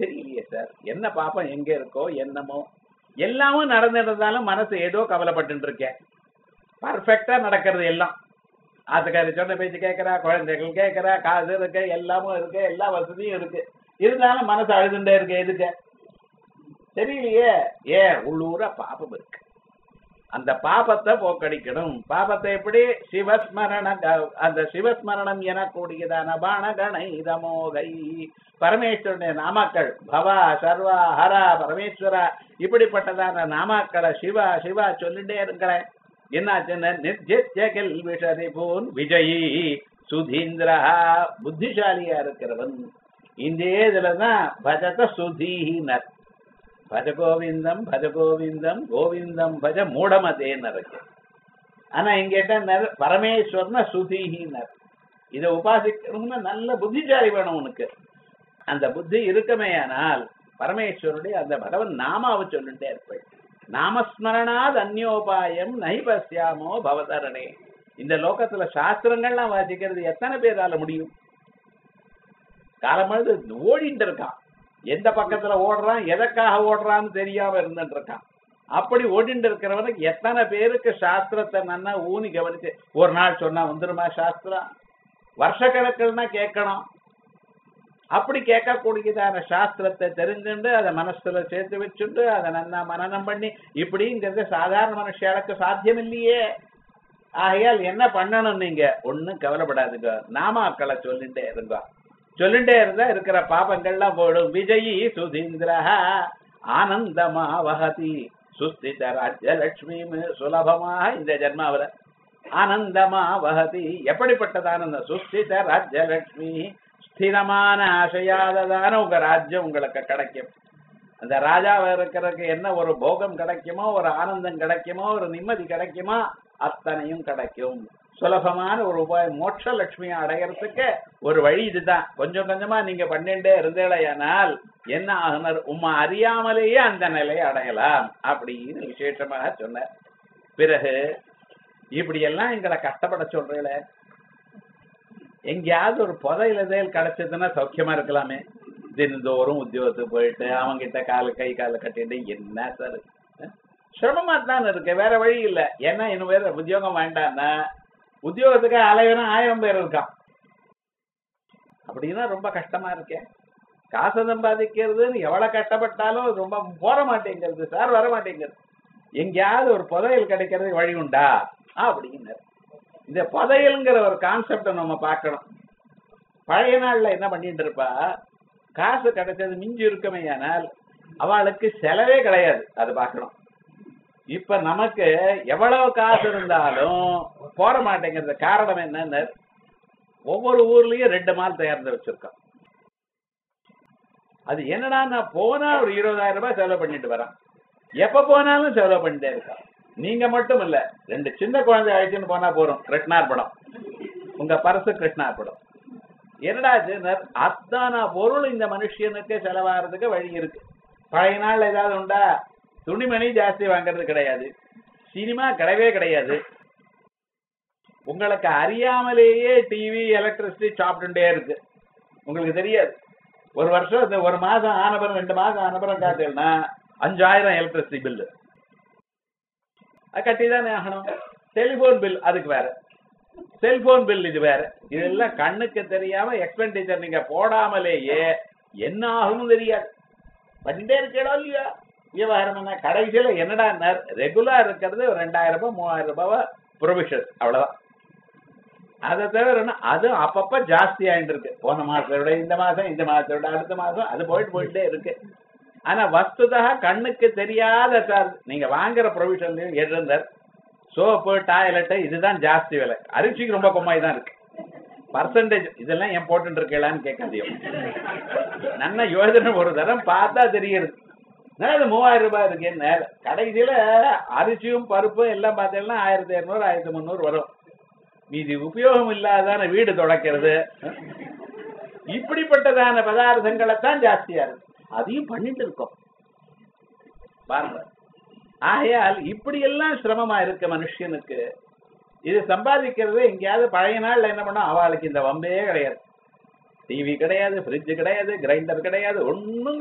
தெரியலையே சார் என்ன பாப்பம் எங்க இருக்கோ என்னமோ எல்லாமும் நடந்துருந்தாலும் மனசு ஏதோ கவலைப்பட்டு இருக்கேன் பர்ஃபெக்டா நடக்கிறது எல்லாம் ஆத்துக்காரி சொன்ன பேச்சு கேட்கறா குழந்தைகள் கேட்கறா காசு இருக்கு எல்லாமும் இருக்கு எல்லா வசதியும் இருக்கு இருந்தாலும் மனசு அழுதுண்டே இருக்கு எதுக்கு தெரியலையே ஏன் உள்ளூர பாபம் இருக்கு அந்த பாபத்தை போக்கடிக்கணும் பாபத்தை எப்படி சிவஸ்மரண க- அந்த சிவஸ்மரணம் எனக்கூடியதான பானகணை இதமோகை பரமேஸ்வரனுடைய நாமாக்கள் பவா சர்வா ஹரா பரமேஸ்வரா இப்படிப்பட்டதான நாமாக்களை சிவா சிவா சொல்லிட்டே இருக்கிறேன் என்னாச்சுன்னு நிர்ஜித்ய கெல்விஷதி போன் விஜயி சுதீந்திரா புத்திசாலியா இருக்கிறவன் இந்த இதுலதான் பஜத சுதீனர் பஜ கோவிந்தம் பஜ கோவிந்தம் கோவிந்தம் பஜ மூடமதேன்னு இருக்கு ஆனா இங்க என்ன பரமேஸ்வரன சுதீனர் இதை உபாசிக்கணும்னா நல்ல புத்திசாலி வேணும் உனக்கு அந்த புத்தி இருக்குமேயானால் பரமேஸ்வருடைய அந்த பகவன் நாமாவை சொல்லிட்டே இருப்பேன் நாமஸ்மரணாத் அந்யோபாயம் நைபஸ்யாமோ பவதரணே இந்த லோகத்துல சாஸ்திரங்கள்லாம் வாசிக்கிறது எத்தனை பேரால முடியும் காலமழுது ஓடிட்டு இருக்கான் எந்த பக்கத்துல ஓடுறான் எதற்காக ஓடுறான்னு தெரியாம இருந்துட்டு இருக்கான் அப்படி ஓடிட்டு இருக்கிறவனுக்கு எத்தனை பேருக்கு சாஸ்திரத்தை நன்னா ஊனி கவனிச்சு ஒரு நாள் சொன்னா வந்துருமா சாஸ்திரம் வருஷக்கணக்கில்னா கேட்கணும் அப்படி கேட்கக்கூடியதான சாஸ்திரத்தை தெரிஞ்சுண்டு அதை மனசுல சேர்த்து வச்சுண்டு அதை நன்னா மனனம் பண்ணி இப்படிங்கிறது சாதாரண மனுஷனுக்கு சாத்தியம் இல்லையே ஆகையால் என்ன பண்ணணும் நீங்க ஒண்ணும் கவலைப்படாதுங்க நாமாக்களை சொல்லிட்டே இருங்க சொல்லிட்டே இருந்தா இருக்கிற பாபங்கள்லாம் போயிடும் விஜயி சுதீந்திர ஆனந்தமா வகதி சுஸ்தித ராஜ்யலட்சுமி சுலபமாக இந்த ஜென்மாவில ஆனந்தமா வகதி எப்படிப்பட்டதான அந்த சுஸ்தித ராஜ்யலட்சுமி ஸ்திரமான ஆசையாததான உங்க ராஜ்யம் உங்களுக்கு கிடைக்கும் அந்த ராஜாவை இருக்கிறதுக்கு என்ன ஒரு போகம் கிடைக்குமோ ஒரு ஆனந்தம் கிடைக்குமோ ஒரு நிம்மதி கிடைக்குமோ அத்தனையும் கிடைக்கும் சுலபமான ஒரு உபாயம் மோட்ச லட்சுமியை அடையறதுக்கு ஒரு வழி இதுதான் கொஞ்சம் கொஞ்சமா நீங்க பண்ணிட்டே இருந்தேலையானால் என்ன ஆகுனர் உம்மை அறியாமலேயே அந்த நிலையை அடையலாம் அப்படின்னு விசேஷமாக சொன்னார் பிறகு இப்படி எல்லாம் எங்களை கஷ்டப்பட சொல்றீங்களே எங்கேயாவது ஒரு புதையில தேல் கிடைச்சதுன்னா சௌக்கியமா இருக்கலாமே தினந்தோறும் உத்தியோகத்துக்கு போயிட்டு அவங்கிட்ட காலு கை கால கட்டிட்டு என்ன சார் சிரமமா தான் இருக்கு வேற வழி இல்ல ஏன்னா இன்னும் வேற உத்தியோகம் வேண்டாம்னா உத்தியோகத்துக்கு அலைவனா ஆயிரம் பேர் இருக்கான் அப்படின்னா ரொம்ப கஷ்டமா இருக்கேன் காசை சம்பாதிக்கிறதுன்னு எவ்வளவு கஷ்டப்பட்டாலும் ரொம்ப போற மாட்டேங்கிறது சார் வர மாட்டேங்கிறது எங்கேயாவது ஒரு புதையல் கிடைக்கிறதுக்கு வழி உண்டா அப்படின்னு இந்த புதையல்ங்கிற ஒரு கான்செப்டை நம்ம பார்க்கணும் பழைய நாள்ல என்ன பண்ணிட்டு இருப்பா காசு கிடைச்சது மிஞ்சி இருக்குமே ஆனால் அவளுக்கு செலவே கிடையாது அது பார்க்கணும் இப்ப நமக்கு எவ்வளவு காசு இருந்தாலும் போற மாட்டேங்கிறது காரணம் என்னன்னு ஒவ்வொரு ஊர்லயும் ரெண்டு மால் தயாரித்து வச்சிருக்கோம் அது என்னடா நான் போனா ஒரு இருபதாயிரம் ரூபாய் செலவு பண்ணிட்டு வரேன் எப்ப போனாலும் செலவு பண்ணிட்டே இருக்கான் நீங்க மட்டும் இல்ல ரெண்டு சின்ன குழந்தை அழைச்சுன்னு போனா போறோம் கிருஷ்ணார் படம் உங்க பரசு கிருஷ்ணார் படம் என்னடா இது அத்தான பொருள் இந்த மனுஷனுக்கு செலவாகிறதுக்கு வழி இருக்கு பழைய நாள் ஏதாவது உண்டா துணிமணி ஜாஸ்தி வாங்குறது கிடையாது சினிமா கிடையவே கிடையாது உங்களுக்கு அறியாமலேயே டிவி எலக்ட்ரிசிட்டி சாப்பிட்டுட்டே இருக்கு உங்களுக்கு தெரியாது ஒரு வருஷம் இந்த ஒரு மாசம் ஆனபுரம் ரெண்டு மாசம் ஆனபுரம் காத்தீங்கன்னா அஞ்சாயிரம் எலக்ட்ரிசிட்டி பில்லு அது கட்டி தானே ஆகணும் டெலிபோன் பில் அதுக்கு வேற செல்போன் பில் இது வேற இதெல்லாம் கண்ணுக்கு தெரியாம எக்ஸ்பெண்டிச்சர் நீங்க போடாமலேயே என்ன ஆகும்னு தெரியாது பண்ணிட்டே இருக்கடோ இல்லையா விவகாரம் என்ன கடைசியில என்னடா ரெகுலரா இருக்கிறது ஒரு ரெண்டாயிரம் ரூபாய் மூவாயிரம் ரூபாய் ப்ரொவிஷன் அவ்வளவுதான் அதை தவிர என்ன, அது அப்பப்ப ஜாஸ்தி ஆயிட்டு இருக்கு போன மாசத்தை விட இந்த மாசம் இந்த மாசத்தை விட அடுத்த மாசம் அது போயிட்டு போயிட்டே இருக்கு ஆனா வஸ்துதா கண்ணுக்கு தெரியாத சார்ஜ் நீங்க வாங்குற ப்ரொவிஷன்லயும் இருந்தார் சோப்பு டாய்லெட் இதுதான் ஜாஸ்தி விலை அரிசிக்கு ரொம்ப கம்மாய் தான் இருக்கு பர்சன்டேஜ் இதெல்லாம் ஏன் போட்டுட்டு இருக்கலான்னு கேட்காதியோ நல்ல யோஜனை ஒரு தரம் பார்த்தா தெரியுது என்ன இது மூவாயிரம் ரூபாய் இருக்கு என்ன கடைசியில அரிசியும் பருப்பும் எல்லாம் பார்த்தீங்கன்னா ஆயிரத்தி இரநூறு ஆயிரத்தி முந்நூறு வரும் மீதி உபயோகம் இல்லாதான வீடு தொடக்கிறது இப்படிப்பட்டதான பதார்த்தங்களை தான் ஜாஸ்தியா இருக்கு அதையும் பண்ணிட்டு இருக்கோம் பாருங்க ஆகையால் இப்படி எல்லாம் சிரமமா இருக்கு மனுஷனுக்கு இது சம்பாதிக்கிறது எங்கேயாவது பழைய நாள்ல என்ன பண்ணோம் அவளுக்கு இந்த வம்பே கிடையாது டிவி கிடையாது ஃப்ரிட்ஜ் கிடையாது கிரைண்டர் கிடையாது ஒண்ணும்